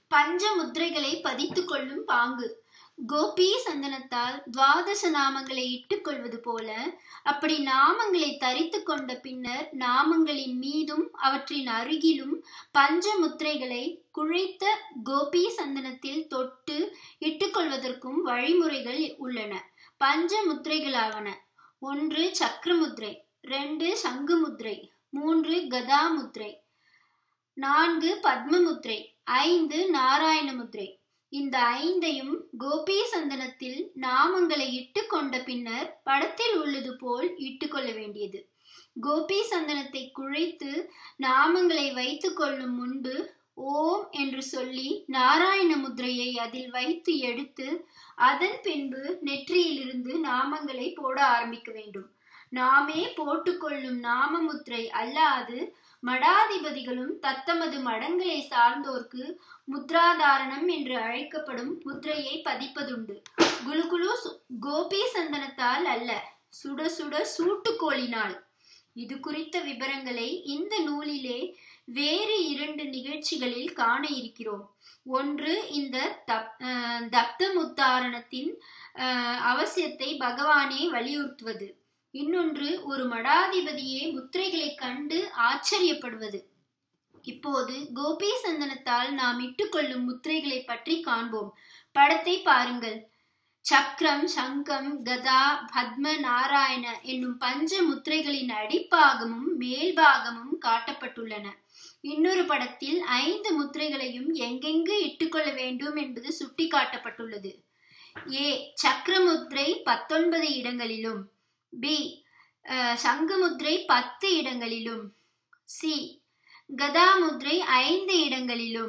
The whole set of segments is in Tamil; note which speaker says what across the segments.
Speaker 1: பஞ்ச முத்திரைகளை பதித்துக் கொள்ளும் பாங்கு கோபி சந்தனத்தால் துவாதச நாமங்களை இட்டுக் கொள்வது போல அப்படி நாமங்களை தரித்து கொண்ட பின்னர் நாமங்களின் மீதும் அவற்றின் அருகிலும் பஞ்ச முத்திரைகளை குழைத்த கோபி சந்தனத்தில் தொட்டு இட்டுக்கொள்வதற்கும் வழிமுறைகள் உள்ளன பஞ்ச முத்திரைகளாவன ஒன்று சக்கரமுத்ரை ரெண்டு சங்கு முத்ரை மூன்று கதா முத்ரை நான்கு பத்மமுத்ரை ஐந்து நாராயண முத்ரை இந்த ஐந்தையும் கோபி சந்தனத்தில் நாமங்களை இட்டு கொண்ட பின்னர் படத்தில் உள்ளது போல் இட்டுக்கொள்ள வேண்டியது கோபி சந்தனத்தை குழைத்து நாமங்களை வைத்து கொள்ளும் முன்பு ஓம் என்று சொல்லி நாராயண முத்திரையை அதில் வைத்து எடுத்து அதன் பின்பு நெற்றியிலிருந்து நாமங்களை போட ஆரம்பிக்க வேண்டும் நாமே போட்டுக்கொள்ளும் நாம முத்திரை அல்லாது மடாதிபதிகளும் தத்தமது மடங்களை சார்ந்தோர்க்கு முத்ராதாரணம் என்று அழைக்கப்படும் முத்திரையை பதிப்பதுண்டு குலுகுலு கோபி சந்தனத்தால் அல்ல சுட சுட சூட்டுக்கோளினால் இது குறித்த விவரங்களை இந்த நூலிலே வேறு இரண்டு நிகழ்ச்சிகளில் காண இருக்கிறோம் ஒன்று இந்த தப் தப்த முத்தாரணத்தின் அவசியத்தை பகவானே வலியுறுத்துவது இன்னொன்று ஒரு மடாதிபதியே முத்திரைகளை கண்டு ஆச்சரியப்படுவது இப்போது கோபி சந்தனத்தால் நாம் இட்டுக்கொள்ளும் முத்திரைகளை பற்றி காண்போம் படத்தை பாருங்கள் சக்கரம் சங்கம் கதா பத்ம நாராயண என்னும் பஞ்ச முத்திரைகளின் அடிப்பாகமும் மேல்பாகமும் காட்டப்பட்டுள்ளன இன்னொரு படத்தில் ஐந்து முத்திரைகளையும் எங்கெங்கு இட்டுக்கொள்ள வேண்டும் என்பது சுட்டி காட்டப்பட்டுள்ளது ஏ சக்கரமுத்திரை பத்தொன்பது இடங்களிலும் பி சங்குமுத்ரை பத்து இடங்களிலும் சி கதாமுத்ரை ஐந்து இடங்களிலும்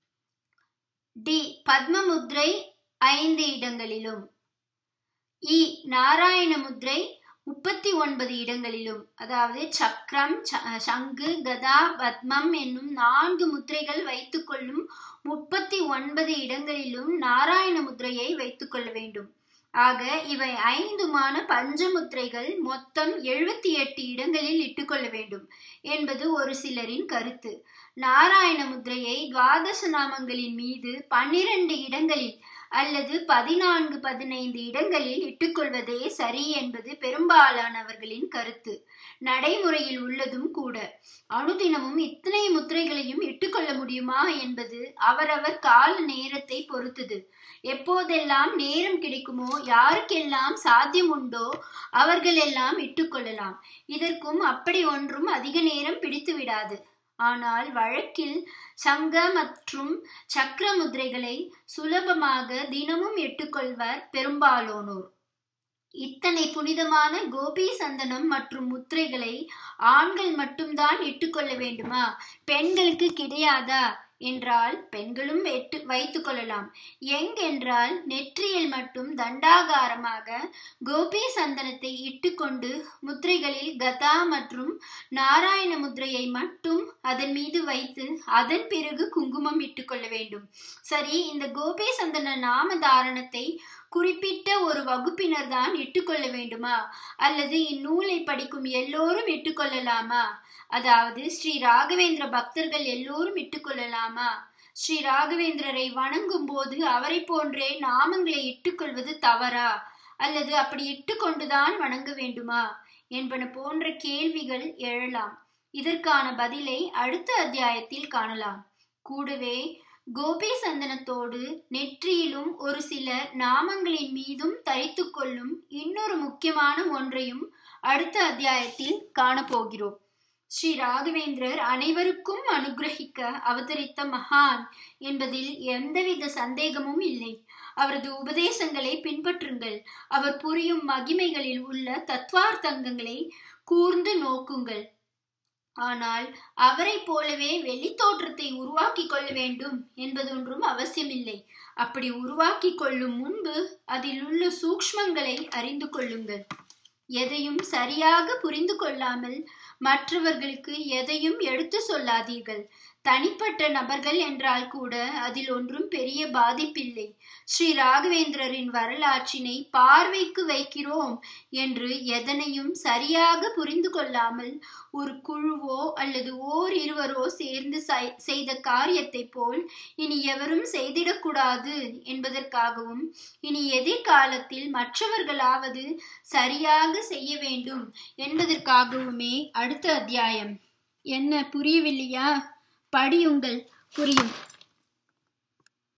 Speaker 1: டி பத்மமுத்ரை ஐந்து இடங்களிலும் இ நாராயண முத்ரை முப்பத்தி ஒன்பது இடங்களிலும் அதாவது சக்கரம் சங்கு கதா பத்மம் என்னும் நான்கு முத்திரைகள் வைத்துக்கொள்ளும் முப்பத்தி ஒன்பது இடங்களிலும் நாராயண முத்திரையை வைத்துக்கொள்ள வேண்டும் ஆக இவை ஐந்துமான பஞ்சமுத்திரைகள் மொத்தம் எழுபத்தி எட்டு இடங்களில் இட்டுக்கொள்ள வேண்டும் என்பது ஒரு சிலரின் கருத்து நாராயண முத்திரையை துவாதச நாமங்களின் மீது பன்னிரண்டு இடங்களில் அல்லது பதினான்கு பதினைந்து இடங்களில் இட்டுக்கொள்வதே சரி என்பது பெரும்பாலானவர்களின் கருத்து நடைமுறையில் உள்ளதும் கூட அனுதினமும் இத்தனை முத்திரைகளையும் இட்டுக்கொள்ள முடியுமா என்பது அவரவர் கால நேரத்தை பொறுத்தது எப்போதெல்லாம் நேரம் கிடைக்குமோ யாருக்கெல்லாம் சாத்தியம் உண்டோ அவர்கள் எல்லாம் இட்டுக்கொள்ளலாம் இதற்கும் அப்படி ஒன்றும் அதிக நேரம் பிடித்து விடாது ஆனால் வழக்கில் சங்க மற்றும் சக்கர முத்திரைகளை சுலபமாக தினமும் இட்டுக்கொள்வர் பெரும்பாலோனோர் இத்தனை புனிதமான கோபி சந்தனம் மற்றும் முத்திரைகளை ஆண்கள் மட்டும்தான் இட்டுக்கொள்ள வேண்டுமா பெண்களுக்கு கிடையாதா என்றால் பெண்களும் எட்டு வைத்து கொள்ளலாம் எங்கென்றால் நெற்றியில் மட்டும் தண்டாகாரமாக கோபி சந்தனத்தை இட்டுக்கொண்டு முத்திரைகளில் கதா மற்றும் நாராயண முத்திரையை மட்டும் அதன் மீது வைத்து அதன் பிறகு குங்குமம் இட்டுக்கொள்ள வேண்டும் சரி இந்த கோபி சந்தன நாம தாரணத்தை குறிப்பிட்ட ஒரு வகுப்பினர் தான் இட்டுக்கொள்ள வேண்டுமா அல்லது இந்நூலை படிக்கும் எல்லோரும் இட்டுக்கொள்ளலாமா அதாவது ஸ்ரீ ராகவேந்திர பக்தர்கள் எல்லோரும் இட்டுக்கொள்ளலாமா ஸ்ரீ ராகவேந்திரரை வணங்கும் போது அவரை போன்றே நாமங்களை இட்டுக்கொள்வது தவறா அல்லது அப்படி இட்டுக்கொண்டுதான் வணங்க வேண்டுமா என்பன போன்ற கேள்விகள் எழலாம் இதற்கான பதிலை அடுத்த அத்தியாயத்தில் காணலாம் கூடவே கோபி சந்தனத்தோடு நெற்றியிலும் ஒரு சில நாமங்களின் மீதும் தரித்து கொள்ளும் இன்னொரு முக்கியமான ஒன்றையும் அடுத்த அத்தியாயத்தில் காணப்போகிறோம் ஸ்ரீ ராகவேந்திரர் அனைவருக்கும் அனுகிரகிக்க அவதரித்த மகான் என்பதில் எந்தவித சந்தேகமும் இல்லை அவரது உபதேசங்களை பின்பற்றுங்கள் அவர் புரியும் மகிமைகளில் உள்ள தத்துவார்த்தங்களை கூர்ந்து நோக்குங்கள் ஆனால் அவரை போலவே வெளி தோற்றத்தை உருவாக்கி கொள்ள வேண்டும் என்பதொன்றும் அவசியமில்லை அப்படி உருவாக்கி கொள்ளும் முன்பு அதில் உள்ள சூக்ஷ்மங்களை அறிந்து கொள்ளுங்கள் எதையும் சரியாக புரிந்து கொள்ளாமல் மற்றவர்களுக்கு எதையும் எடுத்து சொல்லாதீர்கள் தனிப்பட்ட நபர்கள் என்றால் கூட அதில் ஒன்றும் பெரிய பாதிப்பில்லை ஸ்ரீ ராகவேந்திரரின் வரலாற்றினை பார்வைக்கு வைக்கிறோம் என்று எதனையும் சரியாக புரிந்து கொள்ளாமல் ஒரு குழுவோ அல்லது ஓர் இருவரோ சேர்ந்து செய்த காரியத்தை போல் இனி எவரும் செய்திடக்கூடாது என்பதற்காகவும் இனி எதிர்காலத்தில் மற்றவர்களாவது சரியாக செய்ய வேண்டும் என்பதற்காகவுமே அடுத்த அத்தியாயம் என்ன புரியவில்லையா படியுங்கள் புரியும்